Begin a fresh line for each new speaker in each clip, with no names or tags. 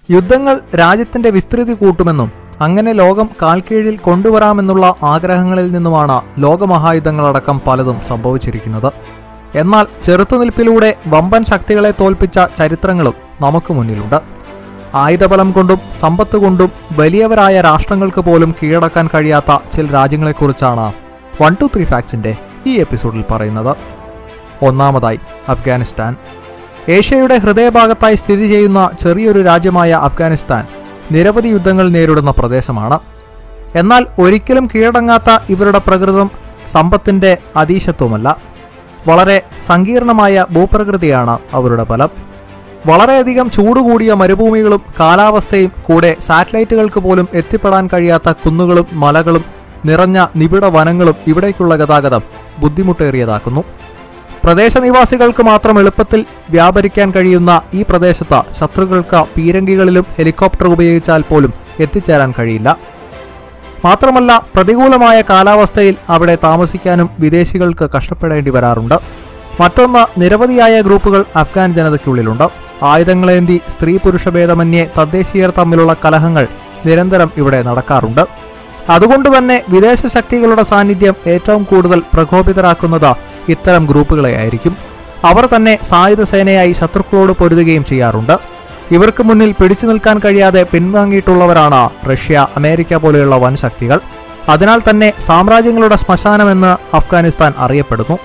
യുദ്ധങ്ങൾ രാജ്യത്തിന്റെ വിസ്തൃതി കൂട്ടുമെന്നും അങ്ങനെ ലോകം കാൽക്കീഴിൽ കൊണ്ടുവരാമെന്നുള്ള ആഗ്രഹങ്ങളിൽ നിന്നുമാണ് ലോകമഹായുദ്ധങ്ങളടക്കം പലതും സംഭവിച്ചിരിക്കുന്നത് എന്നാൽ ചെറുത്തുനിൽപ്പിലൂടെ വമ്പൻ ശക്തികളെ തോൽപ്പിച്ച ചരിത്രങ്ങളും നമുക്ക് മുന്നിലുണ്ട് ആയുധബലം കൊണ്ടും സമ്പത്ത് കൊണ്ടും വലിയവരായ രാഷ്ട്രങ്ങൾക്ക് പോലും കീഴടക്കാൻ കഴിയാത്ത ചില രാജ്യങ്ങളെക്കുറിച്ചാണ് വൺ ടു ത്രീ ഫാക്ട്സിന്റെ ഈ എപ്പിസോഡിൽ പറയുന്നത് ഒന്നാമതായി അഫ്ഗാനിസ്ഥാൻ ഏഷ്യയുടെ ഹൃദയഭാഗത്തായി സ്ഥിതി ചെയ്യുന്ന ചെറിയൊരു രാജ്യമായ അഫ്ഗാനിസ്ഥാൻ നിരവധി യുദ്ധങ്ങൾ നേരിടുന്ന പ്രദേശമാണ് എന്നാൽ ഒരിക്കലും കീഴടങ്ങാത്ത ഇവരുടെ പ്രകൃതം സമ്പത്തിന്റെ അതീശത്വമല്ല വളരെ സങ്കീർണമായ ഭൂപ്രകൃതിയാണ് അവരുടെ ബലം വളരെയധികം ചൂടുകൂടിയ മരുഭൂമികളും കാലാവസ്ഥയും കൂടെ സാറ്റലൈറ്റുകൾക്ക് പോലും എത്തിപ്പെടാൻ കഴിയാത്ത കുന്നുകളും മലകളും നിറഞ്ഞ നിബിഡ വനങ്ങളും ഇവിടേക്കുള്ള ഗതാഗതം ബുദ്ധിമുട്ടേറിയതാക്കുന്നു പ്രദേശനിവാസികൾക്ക് മാത്രം എളുപ്പത്തിൽ വ്യാപരിക്കാൻ കഴിയുന്ന ഈ പ്രദേശത്ത് ശത്രുക്കൾക്ക് പീരങ്കികളിലും ഹെലികോപ്റ്റർ ഉപയോഗിച്ചാൽ പോലും എത്തിച്ചേരാൻ കഴിയില്ല മാത്രമല്ല പ്രതികൂലമായ കാലാവസ്ഥയിൽ അവിടെ താമസിക്കാനും വിദേശികൾക്ക് കഷ്ടപ്പെടേണ്ടി വരാറുണ്ട് മറ്റൊന്ന് നിരവധിയായ ഗ്രൂപ്പുകൾ അഫ്ഗാൻ ജനതയ്ക്കുള്ളിലുണ്ട് ആയുധങ്ങളേന്തി സ്ത്രീ പുരുഷ ഭേദമന്യേ തദ്ദേശീയർ തമ്മിലുള്ള കലഹങ്ങൾ നിരന്തരം ഇവിടെ നടക്കാറുണ്ട് അതുകൊണ്ട് തന്നെ വിദേശ ശക്തികളുടെ സാന്നിധ്യം ഏറ്റവും കൂടുതൽ പ്രകോപിതരാക്കുന്നത് ഇത്തരം ഗ്രൂപ്പുകളെ ആയിരിക്കും അവർ തന്നെ സായുധ സേനയായി ശത്രുക്കളോട് പൊരുതുകയും ചെയ്യാറുണ്ട് ഇവർക്ക് മുന്നിൽ പിടിച്ചു നിൽക്കാൻ കഴിയാതെ പിൻവാങ്ങിയിട്ടുള്ളവരാണ് റഷ്യ അമേരിക്ക പോലെയുള്ള വൻ ശക്തികൾ അതിനാൽ തന്നെ സാമ്രാജ്യങ്ങളുടെ ശ്മശാനമെന്ന് അഫ്ഗാനിസ്ഥാൻ അറിയപ്പെടുന്നു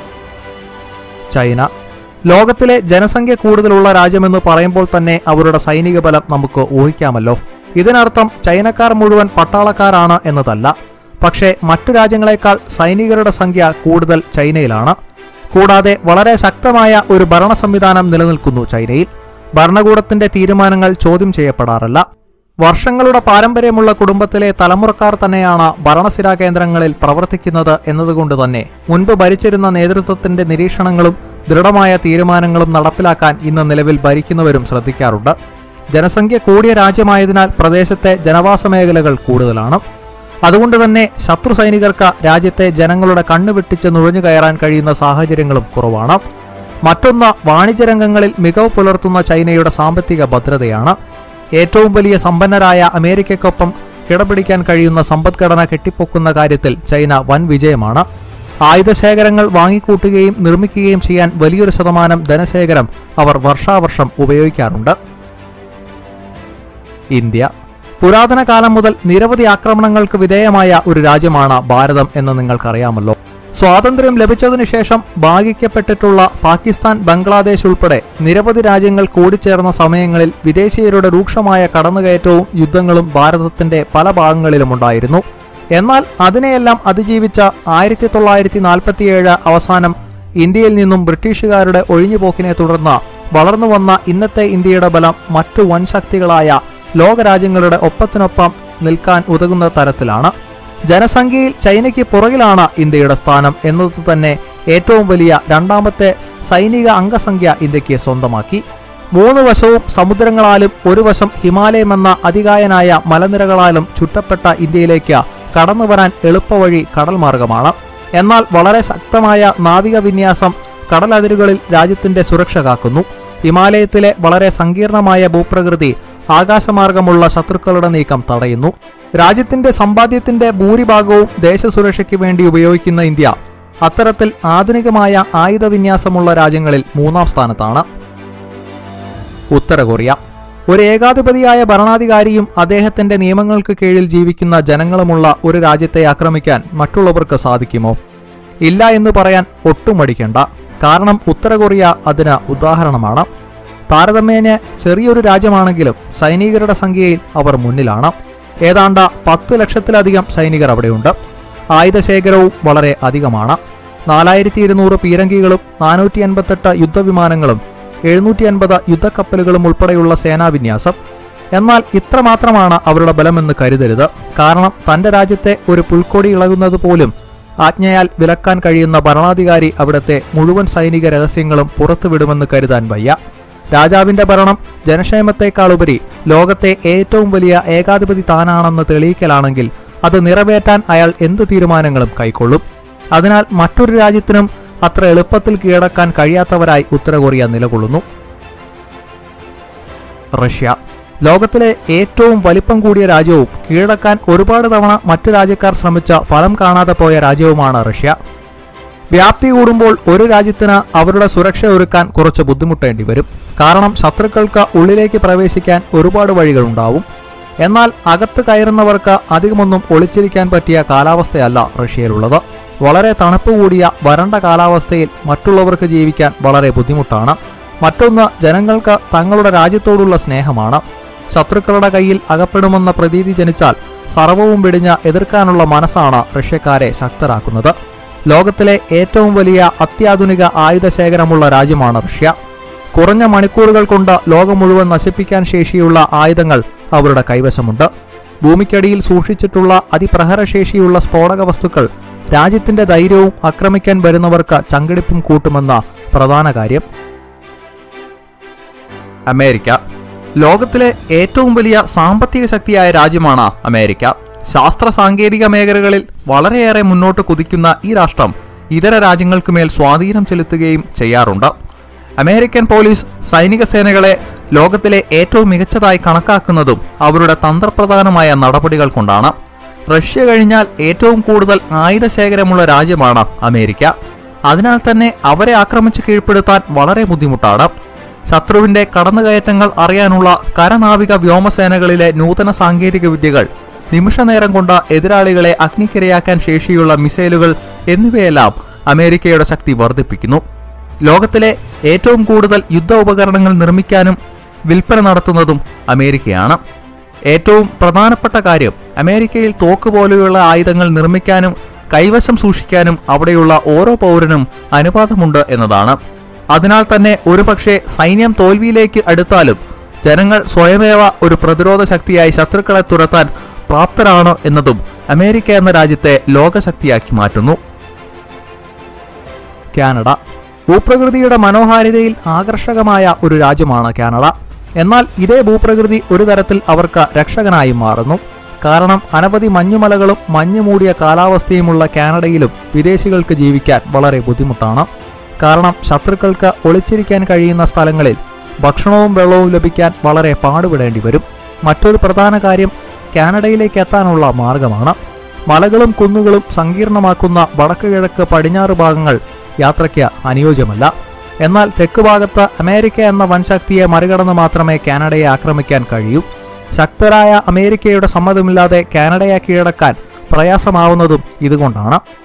ചൈന ലോകത്തിലെ ജനസംഖ്യ കൂടുതലുള്ള രാജ്യമെന്ന് പറയുമ്പോൾ തന്നെ അവരുടെ സൈനിക ബലം നമുക്ക് ഊഹിക്കാമല്ലോ ഇതിനർത്ഥം ചൈനക്കാർ മുഴുവൻ പട്ടാളക്കാരാണ് എന്നതല്ല പക്ഷേ മറ്റു രാജ്യങ്ങളെക്കാൾ സൈനികരുടെ സംഖ്യ കൂടുതൽ ചൈനയിലാണ് കൂടാതെ വളരെ ശക്തമായ ഒരു ഭരണ സംവിധാനം നിലനിൽക്കുന്നു ചൈനയിൽ ഭരണകൂടത്തിന്റെ തീരുമാനങ്ങൾ ചോദ്യം ചെയ്യപ്പെടാറില്ല വർഷങ്ങളുടെ പാരമ്പര്യമുള്ള കുടുംബത്തിലെ തലമുറക്കാർ തന്നെയാണ് ഭരണസിരാ കേന്ദ്രങ്ങളിൽ പ്രവർത്തിക്കുന്നത് എന്നതുകൊണ്ട് തന്നെ മുൻപ് ഭരിച്ചിരുന്ന നേതൃത്വത്തിന്റെ നിരീക്ഷണങ്ങളും ദൃഢമായ തീരുമാനങ്ങളും നടപ്പിലാക്കാൻ ഇന്ന് നിലവിൽ ഭരിക്കുന്നവരും ശ്രദ്ധിക്കാറുണ്ട് ജനസംഖ്യ കൂടിയ രാജ്യമായതിനാൽ പ്രദേശത്തെ ജനവാസ മേഖലകൾ കൂടുതലാണ് അതുകൊണ്ട് തന്നെ ശത്രു സൈനികർക്ക് രാജ്യത്തെ ജനങ്ങളുടെ കണ്ണു വെട്ടിച്ച് നുഴഞ്ഞു കയറാൻ കഴിയുന്ന സാഹചര്യങ്ങളും കുറവാണ് മറ്റൊന്ന് വാണിജ്യരംഗങ്ങളിൽ മികവ് പുലർത്തുന്ന ചൈനയുടെ സാമ്പത്തിക ഭദ്രതയാണ് ഏറ്റവും വലിയ സമ്പന്നരായ അമേരിക്കയ്ക്കൊപ്പം കിടപിടിക്കാൻ കഴിയുന്ന സമ്പദ്ഘടന കെട്ടിപ്പൊക്കുന്ന കാര്യത്തിൽ ചൈന വൻ വിജയമാണ് ആയുധശേഖരങ്ങൾ വാങ്ങിക്കൂട്ടുകയും നിർമ്മിക്കുകയും ചെയ്യാൻ വലിയൊരു ശതമാനം ധനശേഖരം അവർ വർഷാവർഷം ഉപയോഗിക്കാറുണ്ട് ഇന്ത്യ പുരാതന കാലം മുതൽ നിരവധി ആക്രമണങ്ങൾക്ക് വിധേയമായ ഒരു രാജ്യമാണ് ഭാരതം എന്ന് നിങ്ങൾക്കറിയാമല്ലോ സ്വാതന്ത്ര്യം ലഭിച്ചതിനു ശേഷം ഭാഗിക്കപ്പെട്ടിട്ടുള്ള പാകിസ്ഥാൻ ബംഗ്ലാദേശ് ഉൾപ്പെടെ നിരവധി രാജ്യങ്ങൾ കൂടിച്ചേർന്ന സമയങ്ങളിൽ വിദേശീയരുടെ രൂക്ഷമായ കടന്നുകയറ്റവും യുദ്ധങ്ങളും ഭാരതത്തിന്റെ പല ഭാഗങ്ങളിലും ഉണ്ടായിരുന്നു എന്നാൽ അതിനെയെല്ലാം അതിജീവിച്ച ആയിരത്തി തൊള്ളായിരത്തി നാൽപ്പത്തിയേഴ് അവസാനം ഇന്ത്യയിൽ നിന്നും ബ്രിട്ടീഷുകാരുടെ ഒഴിഞ്ഞുപോക്കിനെ തുടർന്ന് വളർന്നു വന്ന ഇന്നത്തെ ഇന്ത്യയുടെ ബലം മറ്റു വൻശക്തികളായ ലോകരാജ്യങ്ങളുടെ ഒപ്പത്തിനൊപ്പം നിൽക്കാൻ ഉതകുന്ന തരത്തിലാണ് ജനസംഖ്യയിൽ ചൈനയ്ക്ക് പുറകിലാണ് ഇന്ത്യയുടെ സ്ഥാനം എന്നത് തന്നെ ഏറ്റവും വലിയ രണ്ടാമത്തെ സൈനിക അംഗസംഖ്യ ഇന്ത്യക്ക് സ്വന്തമാക്കി മൂന്ന് വശവും സമുദ്രങ്ങളാലും ഒരു വശം ഹിമാലയമെന്ന അതികായനായ മലനിരകളാലും ചുറ്റപ്പെട്ട ഇന്ത്യയിലേക്ക് കടന്നുവരാൻ എളുപ്പവഴി കടൽ മാർഗമാണ് എന്നാൽ വളരെ ശക്തമായ നാവിക വിന്യാസം കടലതിരുകളിൽ രാജ്യത്തിന്റെ സുരക്ഷ കാക്കുന്നു ഹിമാലയത്തിലെ വളരെ സങ്കീർണമായ ഭൂപ്രകൃതി ആകാശമാർഗമുള്ള ശത്രുക്കളുടെ നീക്കം തടയുന്നു രാജ്യത്തിന്റെ സമ്പാദ്യത്തിന്റെ ഭൂരിഭാഗവും ദേശസുരക്ഷയ്ക്ക് വേണ്ടി ഉപയോഗിക്കുന്ന ഇന്ത്യ അത്തരത്തിൽ ആധുനികമായ ആയുധ വിന്യാസമുള്ള രാജ്യങ്ങളിൽ മൂന്നാം സ്ഥാനത്താണ് ഉത്തര കൊറിയ ഒരു ഏകാധിപതിയായ ഭരണാധികാരിയും അദ്ദേഹത്തിന്റെ നിയമങ്ങൾക്ക് കീഴിൽ ജീവിക്കുന്ന ജനങ്ങളുമുള്ള ഒരു രാജ്യത്തെ ആക്രമിക്കാൻ മറ്റുള്ളവർക്ക് സാധിക്കുമോ ഇല്ല എന്ന് പറയാൻ ഒട്ടും മടിക്കണ്ട കാരണം ഉത്തര കൊറിയ അതിന് ഉദാഹരണമാണ് താരതമ്യേന ചെറിയൊരു രാജ്യമാണെങ്കിലും സൈനികരുടെ സംഖ്യയിൽ അവർ മുന്നിലാണ് ഏതാണ്ട് പത്ത് ലക്ഷത്തിലധികം സൈനികർ അവിടെയുണ്ട് ആയുധശേഖരവും വളരെ അധികമാണ് നാലായിരത്തി ഇരുന്നൂറ് പീരങ്കികളും നാനൂറ്റി അൻപത്തെട്ട് യുദ്ധവിമാനങ്ങളും എഴുന്നൂറ്റി അൻപത് യുദ്ധക്കപ്പലുകളും ഉൾപ്പെടെയുള്ള സേനാവിന്യാസം എന്നാൽ ഇത്ര മാത്രമാണ് അവരുടെ ബലമെന്ന് കരുതരുത് കാരണം തന്റെ രാജ്യത്തെ ഒരു പുൽക്കൊടി ഇളകുന്നത് പോലും ആജ്ഞയാൽ വിലക്കാൻ കഴിയുന്ന ഭരണാധികാരി അവിടുത്തെ മുഴുവൻ സൈനിക രഹസ്യങ്ങളും പുറത്തുവിടുമെന്ന് കരുതാൻ വയ്യ രാജാവിന്റെ ഭരണം ജനക്ഷേമത്തെക്കാളുപരി ലോകത്തെ ഏറ്റവും വലിയ ഏകാധിപതി താനാണെന്ന് തെളിയിക്കലാണെങ്കിൽ അത് നിറവേറ്റാൻ അയാൾ എന്ത് തീരുമാനങ്ങളും കൈക്കൊള്ളും അതിനാൽ മറ്റൊരു രാജ്യത്തിനും അത്ര എളുപ്പത്തിൽ കീഴടക്കാൻ കഴിയാത്തവരായി ഉത്തര കൊറിയ നിലകൊള്ളുന്നു റഷ്യ ലോകത്തിലെ ഏറ്റവും വലിപ്പം കൂടിയ രാജ്യവും കീഴടക്കാൻ ഒരുപാട് തവണ മറ്റു രാജ്യക്കാർ ശ്രമിച്ച ഫലം കാണാതെ പോയ രാജ്യവുമാണ് റഷ്യ വ്യാപ്തി കൂടുമ്പോൾ ഒരു രാജ്യത്തിന് അവരുടെ സുരക്ഷ ഒരുക്കാൻ കുറച്ച് ബുദ്ധിമുട്ടേണ്ടി വരും കാരണം ശത്രുക്കൾക്ക് ഉള്ളിലേക്ക് പ്രവേശിക്കാൻ ഒരുപാട് വഴികളുണ്ടാവും എന്നാൽ അകത്ത് കയറുന്നവർക്ക് അധികമൊന്നും ഒളിച്ചിരിക്കാൻ പറ്റിയ കാലാവസ്ഥയല്ല റഷ്യയിലുള്ളത് വളരെ തണുപ്പ് കൂടിയ വരണ്ട കാലാവസ്ഥയിൽ മറ്റുള്ളവർക്ക് ജീവിക്കാൻ വളരെ ബുദ്ധിമുട്ടാണ് മറ്റൊന്ന് ജനങ്ങൾക്ക് തങ്ങളുടെ രാജ്യത്തോടുള്ള സ്നേഹമാണ് ശത്രുക്കളുടെ കയ്യിൽ അകപ്പെടുമെന്ന പ്രതീതി ജനിച്ചാൽ സർവവും വെടിഞ്ഞ് എതിർക്കാനുള്ള മനസ്സാണ് റഷ്യക്കാരെ ശക്തരാക്കുന്നത് ലോകത്തിലെ ഏറ്റവും വലിയ അത്യാധുനിക ആയുധ ശേഖരമുള്ള രാജ്യമാണ് റഷ്യ കുറഞ്ഞ മണിക്കൂറുകൾ കൊണ്ട് ലോകം മുഴുവൻ നശിപ്പിക്കാൻ ശേഷിയുള്ള ആയുധങ്ങൾ അവരുടെ കൈവശമുണ്ട് ഭൂമിക്കടിയിൽ സൂക്ഷിച്ചിട്ടുള്ള അതിപ്രഹരശേഷിയുള്ള സ്ഫോടക വസ്തുക്കൾ രാജ്യത്തിന്റെ ധൈര്യവും ആക്രമിക്കാൻ വരുന്നവർക്ക് ചങ്കടിപ്പും കൂട്ടുമെന്ന പ്രധാന കാര്യം അമേരിക്ക ലോകത്തിലെ ഏറ്റവും വലിയ സാമ്പത്തിക ശക്തിയായ രാജ്യമാണ് അമേരിക്ക ശാസ്ത്ര സാങ്കേതിക മേഖലകളിൽ വളരെയേറെ മുന്നോട്ട് കുതിക്കുന്ന ഈ രാഷ്ട്രം ഇതര രാജ്യങ്ങൾക്ക് മേൽ സ്വാധീനം ചെലുത്തുകയും ചെയ്യാറുണ്ട് അമേരിക്കൻ പോലീസ് സൈനിക സേനകളെ ലോകത്തിലെ ഏറ്റവും മികച്ചതായി കണക്കാക്കുന്നതും അവരുടെ തന്ത്രപ്രധാനമായ നടപടികൾ കൊണ്ടാണ് റഷ്യ കഴിഞ്ഞാൽ ഏറ്റവും കൂടുതൽ ആയുധ ശേഖരമുള്ള രാജ്യമാണ് അമേരിക്ക അതിനാൽ തന്നെ അവരെ ആക്രമിച്ച് കീഴ്പ്പെടുത്താൻ വളരെ ബുദ്ധിമുട്ടാണ് ശത്രുവിന്റെ കടന്നുകയറ്റങ്ങൾ അറിയാനുള്ള കരനാവിക വ്യോമസേനകളിലെ നൂതന സാങ്കേതിക വിദ്യകൾ നിമിഷനേരം കൊണ്ട് എതിരാളികളെ അഗ്നിക്കിരയാക്കാൻ ശേഷിയുള്ള മിസൈലുകൾ എന്നിവയെല്ലാം അമേരിക്കയുടെ ശക്തി വർദ്ധിപ്പിക്കുന്നു ലോകത്തിലെ ഏറ്റവും കൂടുതൽ യുദ്ധ ഉപകരണങ്ങൾ നിർമ്മിക്കാനും വിൽപ്പന നടത്തുന്നതും അമേരിക്കയാണ് ഏറ്റവും പ്രധാനപ്പെട്ട കാര്യം അമേരിക്കയിൽ തോക്ക് പോലെയുള്ള ആയുധങ്ങൾ നിർമ്മിക്കാനും കൈവശം സൂക്ഷിക്കാനും അവിടെയുള്ള ഓരോ പൗരനും അനുവാദമുണ്ട് എന്നതാണ് അതിനാൽ തന്നെ ഒരുപക്ഷെ സൈന്യം തോൽവിയിലേക്ക് അടുത്താലും ജനങ്ങൾ സ്വയമേവ ഒരു പ്രതിരോധ ശക്തിയായി ശത്രുക്കളെ തുരത്താൻ പ്രാപ്തരാണ് എന്നതും അമേരിക്ക എന്ന രാജ്യത്തെ ലോകശക്തിയാക്കി മാറ്റുന്നു കാനഡ ഭൂപ്രകൃതിയുടെ മനോഹാരിതയിൽ ആകർഷകമായ ഒരു രാജ്യമാണ് കാനഡ എന്നാൽ ഇതേ ഭൂപ്രകൃതി ഒരു തരത്തിൽ അവർക്ക് രക്ഷകനായി മാറുന്നു കാരണം അനവധി മഞ്ഞുമലകളും മഞ്ഞു മൂടിയ കാലാവസ്ഥയുമുള്ള കാനഡയിലും വിദേശികൾക്ക് ജീവിക്കാൻ വളരെ ബുദ്ധിമുട്ടാണ് കാരണം ശത്രുക്കൾക്ക് ഒളിച്ചിരിക്കാൻ കഴിയുന്ന സ്ഥലങ്ങളിൽ ഭക്ഷണവും വെള്ളവും ലഭിക്കാൻ വളരെ പാടുപെടേണ്ടി വരും മറ്റൊരു പ്രധാന കാര്യം കാനഡയിലേക്ക് എത്താനുള്ള മാർഗമാണ് മലകളും കുന്നുകളും സങ്കീർണമാക്കുന്ന വടക്ക് കിഴക്ക് പടിഞ്ഞാറ് ഭാഗങ്ങൾ യാത്രയ്ക്ക് അനുയോജ്യമല്ല എന്നാൽ തെക്ക് ഭാഗത്ത് അമേരിക്ക എന്ന വൻശക്തിയെ മറികടന്ന് മാത്രമേ കാനഡയെ ആക്രമിക്കാൻ കഴിയൂ ശക്തരായ അമേരിക്കയുടെ സമ്മതമില്ലാതെ കാനഡയെ കീഴടക്കാൻ പ്രയാസമാവുന്നതും ഇതുകൊണ്ടാണ്